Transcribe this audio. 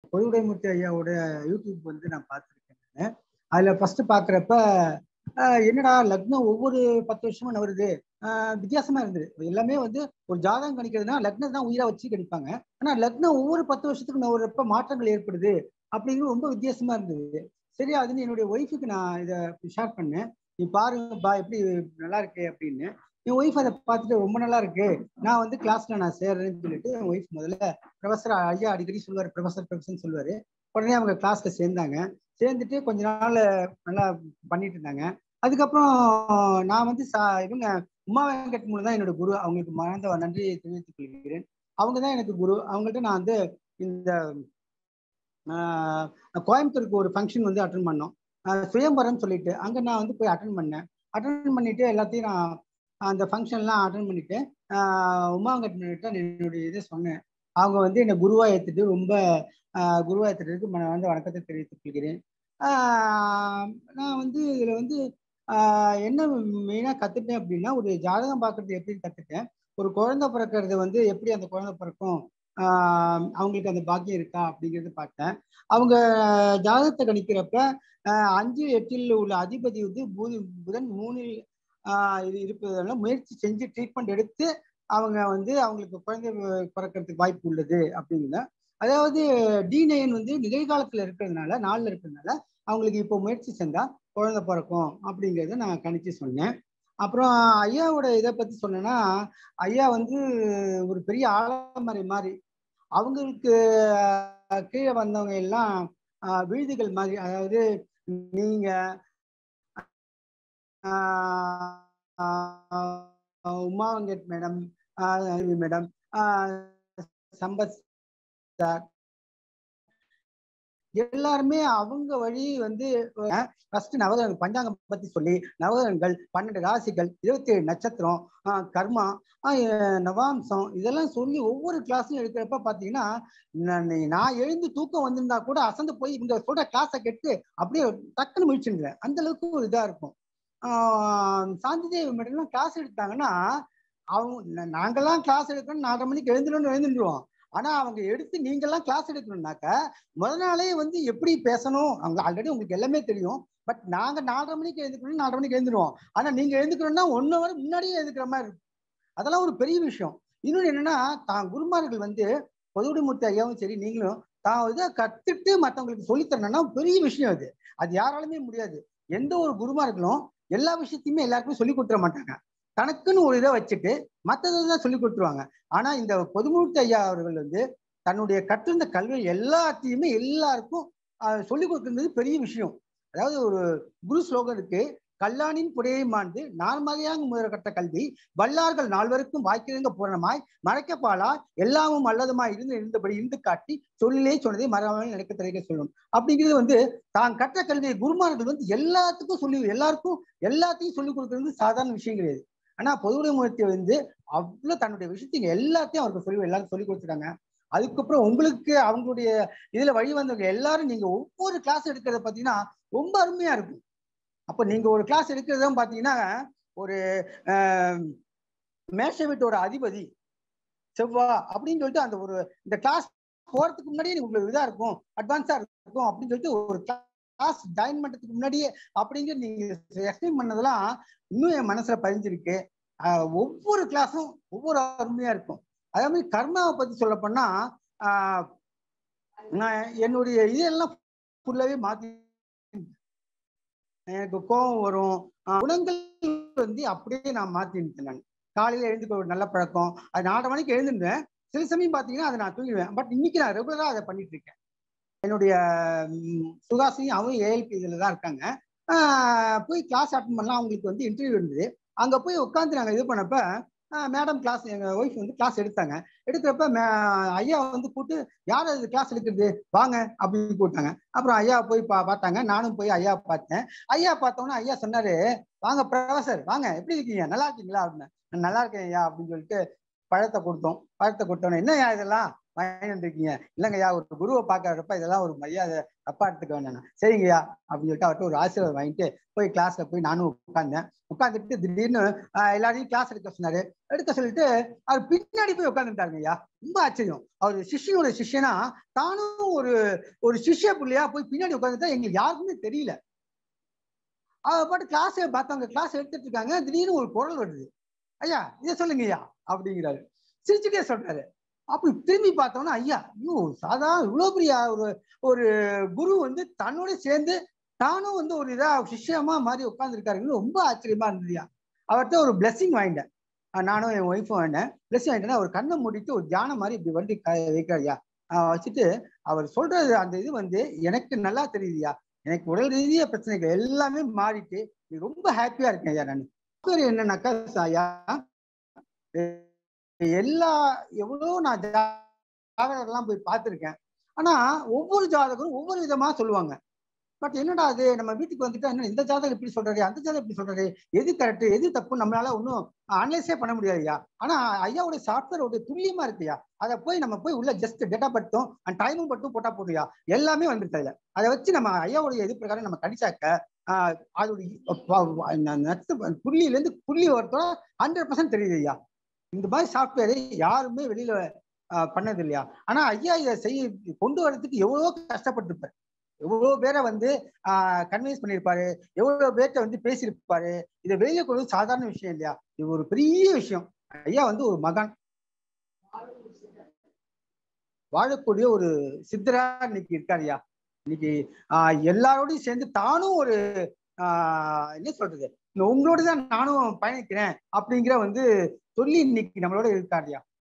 பொதுவுடைமூர்த்தி ஐயாவோட யூடியூப் வந்து நான் பார்த்துருக்கேன் அதுல ஃபர்ஸ்ட் பாக்குறப்ப ஆஹ் என்னடா லக்னம் ஒவ்வொரு பத்து வருஷமும் வருது ஆஹ் வித்தியாசமா இருந்தது எல்லாமே வந்து ஒரு ஜாதகம் கணிக்கிறதுனா லக்னம் தான் உயிரா வச்சு கணிப்பாங்க ஆனா லக்னம் ஒவ்வொரு பத்து வருஷத்துக்கு நவரப்ப மாற்றங்கள் ஏற்படுது அப்படிங்கிறது ரொம்ப வித்தியாசமா இருந்தது சரி அதுன்னு என்னுடைய ஒய்ஃபுக்கு நான் இதை ஷேர் பண்ணேன் நீ பாருங்கப்பா எப்படி நல்லா இருக்கு அப்படின்னு என் ஒய்ஃப் அதை பார்த்துட்டு ரொம்ப நல்லா இருக்கு நான் வந்து கிளாஸ்ல நான் சேர்றேன்னு சொல்லிட்டு என் ஒய்ஃப் முதல்ல ப்ரொஃபஸர் ஐயா அடிக்கடி சொல்லுவார் ப்ரொஃபஸர் ப்ரொஃபஸர்னு சொல்லுவாரு உடனே அவங்க கிளாஸ்ல சேர்ந்தாங்க சேர்ந்துட்டு கொஞ்ச நாள் நல்லா பண்ணிட்டு இருந்தாங்க அதுக்கப்புறம் நான் வந்து சா இவங்க உமா வெங்கட் மூலம் தான் என்னோட குரு அவங்களுக்கு மறந்த நன்றியை தெரிவித்துக் கொள்கிறேன் அவங்க தான் எனக்கு குரு அவங்கள்ட்ட நான் வந்து இந்த ஆஹ், கோயம்புத்தூருக்கு ஒரு ஃபங்க்ஷன் வந்து அட்டன் பண்ணோம் ஆஹ், சுயம்பரம் சொல்லிட்டு அங்கே நான் வந்து போய் அட்டன் பண்ணேன் அட்டன் பண்ணிட்டு எல்லாத்தையும் நான் அந்த ஃபங்க்ஷன்லாம் அட்டன் பண்ணிட்டு ஆஹ், உமா வெங்கட் தான் என்னுடைய இதை சொன்னேன் அவங்க வந்து என்னை குருவா ஏற்றுட்டு ரொம்ப ஆஹ், குருவா ஏற்றுறதுக்கு நான் வந்து வணக்கத்தை தெரிவித்துக் கொள்கிறேன் ஆஹ், நான் வந்து இதில் வந்து ஆஹ் என்ன மெயினாக கற்றுட்டேன் அப்படின்னா ஒரு ஜாதகம் பார்க்கறது எப்படி கற்றுட்டேன் ஒரு குழந்தை பிறக்கிறது வந்து எப்படி அந்த குழந்தை பிறக்கும் ஆஹ் அவங்களுக்கு அந்த பாக்கியம் இருக்கா அப்படிங்கிறது பார்த்தேன் அவங்க ஜாதகத்தை கணிக்கிறப்ப ஆஹ் அஞ்சு எட்டில் உள்ள அதிபதி வந்து பூதி புதன் மூணில் ஆஹ் இது இருப்பதனால முயற்சி செஞ்சு ட்ரீட்மெண்ட் எடுத்து அவங்க வந்து அவங்களுக்கு குழந்தை பிறக்கிறதுக்கு வாய்ப்பு உள்ளது அப்படிங்கிற அதாவது டி நயன் வந்து நிகழ்காலத்தில் இருக்கிறதுனால நாளில் இருக்கிறதுனால அவங்களுக்கு இப்போ முயற்சி செஞ்சா குழந்தை பிறக்கும் அப்படிங்கிறத நான் கணிச்சு சொன்னேன் அப்புறம் ஐயாவோட இதை பத்தி சொன்னேன்னா ஐயா வந்து ஒரு பெரிய ஆலமறை மாதிரி அவங்களுக்கு அஹ், கீழே வந்தவங்க எல்லாம் அஹ், விழுதுகள் மாதிரி அதாவது நீங்க ஆஹ், ஆஹ், Uma Venkat madam madam Sampath sir எல்லாருமே அவங்க வழி வந்து ஃபர்ஸ்ட் நவகிரகம் பஞ்சாங்கம் பத்தி சொல்லி நவகிரகங்கள் பன்னெண்டு ராசிகள் இருபத்தி ஏழு நட்சத்திரம் ஆஹ் கர்மா ஆஹ் நவாம்சம் இதெல்லாம் சொல்லி ஒவ்வொரு கிளாஸும் எடுக்கிறப்ப பாத்தீங்கன்னா நான் நான் எழுந்து தூக்கம் வந்திருந்தா கூட அசந்து போய் இவங்க சொல்ற கிளாஸை கெட்டு அப்படியே டக்குன்னு முடிச்சுருந்தேன் அந்த அளவுக்கு ஒரு இதா இருக்கும் ஆஹ் சாந்திதேவி மேடம் கிளாஸ் எடுத்தாங்கன்னா அவங்க நா- நாங்கெல்லாம் கிளாஸ் எடுக்கணும் நாலரை மணிக்கு எழுந்துடணும்னு எழுந்துருவோம் ஆனா அவங்க எடுத்து நீங்கெல்லாம் கிளாஸ் எடுக்கணும்னாக்க முத நாளே வந்து எப்படி பேசணும் அவங்க ஆல்ரெடி உங்களுக்கு எல்லாமே தெரியும் பட் நாங்க நாலரை மணிக்கு எழுந்துக்கணும் நாலரை மணிக்கு எழுந்துருவோம் ஆனா நீங்க எழுந்துக்கணும்னா ஒன்னு ஹவர் முன்னாடியே எழுந்துக்கிற மாதிரி இருக்கும் அதெல்லாம் ஒரு பெரிய விஷயம் இன்னொன்னு என்னன்னா தான் குருமார்கள் வந்து பொதுவுடைமூர்த்தி ஐயாவும் சரி நீங்களும் தான் இதை கத்துட்டு மற்றவங்களுக்கு சொல்லித்தரணும்னா பெரிய விஷயம் அது அது யாராலுமே முடியாது எந்த ஒரு குருமார்களும் எல்லா விஷயத்தையுமே எல்லாருக்குமே சொல்லி கொடுத்துட மாட்டாங்க தனக்குன்னு ஒரு இதை வச்சுட்டு மற்றதான் சொல்லி கொடுத்துருவாங்க ஆனா இந்த பொதுமூர்த்தி ஐயா அவர்கள் வந்து தன்னுடைய கற்றிருந்த கல்வி எல்லாத்தையுமே எல்லாருக்கும் ஆஹ் சொல்லிக் கொடுக்கிறது பெரிய விஷயம் அதாவது ஒரு குரு ஸ்லோகம் இருக்கு கல்லானின் புடையை மாண்டு நான்மறையாக முதல் கட்ட கல்வி வல்லார்கள் நால்வருக்கும் வாய்க்கிழங்க பூரணமாய் மறைக்கப்பாலா எல்லாமும் அல்லதுமாய் இருந்து இருந்தபடி இருந்து காட்டி சொல்லிலே சொன்னதை மறவாமல் நடக்க திரைக்க சொல்லும் அப்படிங்கிறது வந்து தான் கற்ற கல்வியை குருமார்கள் வந்து எல்லாத்துக்கும் சொல்லி எல்லாருக்கும் எல்லாத்தையும் சொல்லிக் கொடுக்கறது சாதாரண விஷயம் கிடையாது ஆனா பொதுவுடைமூர்த்தி வந்து அவ்வளவு தன்னுடைய விஷயத்தையும் எல்லாத்தையும் அவருக்கு சொல்லி எல்லாரும் சொல்லி கொடுத்துட்டாங்க அதுக்கப்புறம் உங்களுக்கு அவங்களுடைய இதுல வழி வந்தவங்க எல்லாரும் நீங்க ஒவ்வொரு கிளாஸ் எடுக்கிறத பாத்தீங்கன்னா ரொம்ப அருமையா இருக்கும் அப்ப நீங்க ஒரு கிளாஸ் எடுக்கிறதும் பாத்தீங்கன்னா ஒரு ஆஹ், மேஷ வீட்டோட அதிபதி செவ்வா அப்படின்னு சொல்லிட்டு அந்த ஒரு இந்த கிளாஸ் போறதுக்கு முன்னாடியே உங்களுக்கு இதா இருக்கும் அட்வான்ஸா இருக்கும் அப்படின்னு சொல்லிட்டு ஒரு கிளாஸ் ஜாயின் பண்றதுக்கு முன்னாடியே அப்படிங்கிற நீங்க எக்ஸ்பிளைன் பண்ணதெல்லாம் இன்னும் என் மனசுல பதிஞ்சிருக்கு ஆஹ் ஒவ்வொரு கிளாஸும் ஒவ்வொரு அருமையா இருக்கும் அதே மாதிரி கர்மாவை பத்தி சொல்ல போனா ஆஹ் நான் என்னுடைய இதெல்லாம் ஃபுல்லாவே மாத்தி எனக்கு கோபம் வரும் ஆஹ் குணங்கள் வந்து அப்படியே நான் மாத்திட்டேன் நான் காலையில எழுந்துக்க ஒரு நல்ல பழக்கம் அது நாலரை மணிக்கு எழுந்துருந்தேன் சில சமயம் பாத்தீங்கன்னா அதை நான் தூங்கிடுவேன் பட் இன்னைக்கு நான் ரெகுலரா அதை பண்ணிட்டு இருக்கேன் என்னுடைய ம், சுகாசினி அவங்க ஏஎல்பி இதுல தான் இருக்காங்க ஆஹ் போய் கிளாஸ் அட்டன் பண்ணலாம் அவங்களுக்கு வந்து இன்டர்வியூ இருந்தது அங்க போய் உட்காந்து நாங்க இது பண்ணப்ப மேடம் கிளாஸ் எங்க ஒய்ஃப் வந்து கிளாஸ் எடுத்தாங்க எடுக்கிறப்ப மே- ஐயா வந்து கூப்பிட்டு யார் அது கிளாஸ் எடுக்கிறது வாங்க அப்படின்னு கூப்பிட்டாங்க அப்புறம் ஐயா போய் பா பார்த்தாங்க நானும் போய் ஐயா பார்த்தேன் ஐயா பார்த்தோன்னே ஐயா சொன்னாரு வாங்க ப்ரொஃபசர் வாங்க எப்படி இருக்கீங்க நல்லா இருக்கீங்களா அப்படின்னு "நான் நல்லா இருக்கேன் ஐயா அப்படின்னு சொல்லிட்டு பழத்தை கொடுத்தோம் பழத்தை கொடுத்தோன்னே என்ன ஐயா இதெல்லாம் வாங்கி வந்திருக்கீங்க இல்லைங்கய்யா ஒரு குருவை பார்க்கறப்ப இதெல்லாம் ஒரு மரியாதை தப்பா எடுத்துக்க வேண்டாம் சரிங்கய்யா அப்படின்னு சொல்லிட்டு அவர்கிட்ட ஒரு ஆசீர்வாதம் வாங்கிட்டு போய் கிளாஸ்ல போய் நானும் உட்கார்ந்தேன் உட்காந்துட்டு திடீர்னு ஆஹ் எல்லாரையும் கிளாஸ் எடுக்க சொன்னாரு எடுக்க சொல்லிட்டு அவர் பின்னாடி போய் உட்காந்துட்டாருங்க ஐயா ரொம்ப ஆச்சரியம் அவர் சிஷ்யனோட சிஷ்யனா தானும் ஒரு ஒரு சிஷ்ய பிள்ளையா போய் பின்னாடி உட்காந்துட்டா எங்களுக்கு யாருக்குமே தெரியல அவர் பாட்டு கிளாஸ் பார்த்தவங்க கிளாஸ் எடுத்துட்டு இருக்காங்க திடீர்னு ஒரு குரல் வருது ஐயா இதை சொல்லுங்க ஐயா அப்படிங்கிறாரு சிரிச்சுட்டே சொல்றாரு அப்படி திரும்பி பார்த்தோம்னா ஐயா ஐயோ சாதாரண இவ்வளவு பெரிய ஒரு ஒரு குரு வந்து தன்னோட சேர்ந்து தானும் வந்து ஒரு இதா சிஷ்யமா மாதிரி உட்காந்துருக்காருன்னு ரொம்ப ஆச்சரியமா இருந்ததுயா அவர்கிட்ட ஒரு பிளெஸிங் வாங்கிட்டேன் அஹ் நானும் என் ஒய்ஃபும் வாங்கிட்டேன் பிளெஸிங் வாங்கிட்டேன்னா ஒரு கண்ணை மூடிட்டு ஒரு தியானம் மாதிரி இப்படி வந்து க- வைக்கிறாருயா அஹ் வச்சுட்டு அவர் சொல்றது அந்த இது வந்து எனக்கு நல்லா தெரியுதுயா எனக்கு உடல் ரீதியா பிரச்சனைகள் எல்லாமே மாறிட்டு நீ ரொம்ப ஹாப்பியா இருக்கேன் ஐயா நான் பேர் என்னன்னாக்கா ஐயா எல்லா எவ்வளோ நான் ஜாதகர்லாம் போய் பார்த்துருக்கேன் ஆனா ஒவ்வொரு ஜாதகரும் ஒவ்வொரு விதமா சொல்லுவாங்க பட் என்னடா அது நம்ம வீட்டுக்கு வந்துட்டா என்ன இந்த ஜாதகம் இப்படி சொல்றாரு அந்த ஜாதகம் இப்படி சொல்றாரு எது கரெக்ட் எது தப்பு நம்மளால ஒன்றும் அனலைஸே பண்ண முடியாது ஐயா ஆனா ஐயாவுடைய சாஃப்ட்வேர் துல்லியமா இருக்குயா அதை போய் நம்ம போய் உள்ள ஜஸ்ட் டேட்டா பட்டும் அண்ட் டைமும் பட்டும் போட்டா போதுயா எல்லாமே வந்துருச்சு அதுல அதை வச்சு நம்ம ஐயாவுடைய இது பிரகாரம் நம்ம கடிச்சாக்க ஆஹ் அதோடைய நட்ச புள்ளியில இருந்து புள்ளி வரத்தோட ஹண்ட்ரட் பர்சன்ட் தெரியுது ஐயா இந்த மாதிரி சாஃப்ட்வேர் யாருமே வெளியில ஆஹ் பண்ணது இல்லையா ஆனா ஐயா இதை செய்ய கொண்டு வர்றதுக்கு எவ்வளவோ கஷ்டப்பட்டிருப்பாரு எவ்வளவு பேரை வந்து ஆஹ் கன்வின்ஸ் பண்ணியிருப்பாரு எவ்வளவு பேர்ட்ட வந்து பேசியிருப்பாரு இதை வெளியே கொண்டு வந்து சாதாரண விஷயம் இல்லையா இது ஒரு பெரிய விஷயம் ஐயா வந்து ஒரு மகான் வாழக்கூடிய ஒரு சித்தரா இன்னைக்கு இருக்காருயா இன்னைக்கு ஆஹ் எல்லாரோடையும் சேர்ந்து தானும் ஒரு ஆஹ் என்ன சொல்றது இந்த உங்களோட தான் நானும் பயணிக்கிறேன் அப்படிங்கிற வந்து சொல்லி இன்னைக்கு நம்மளோட இருக்காருயா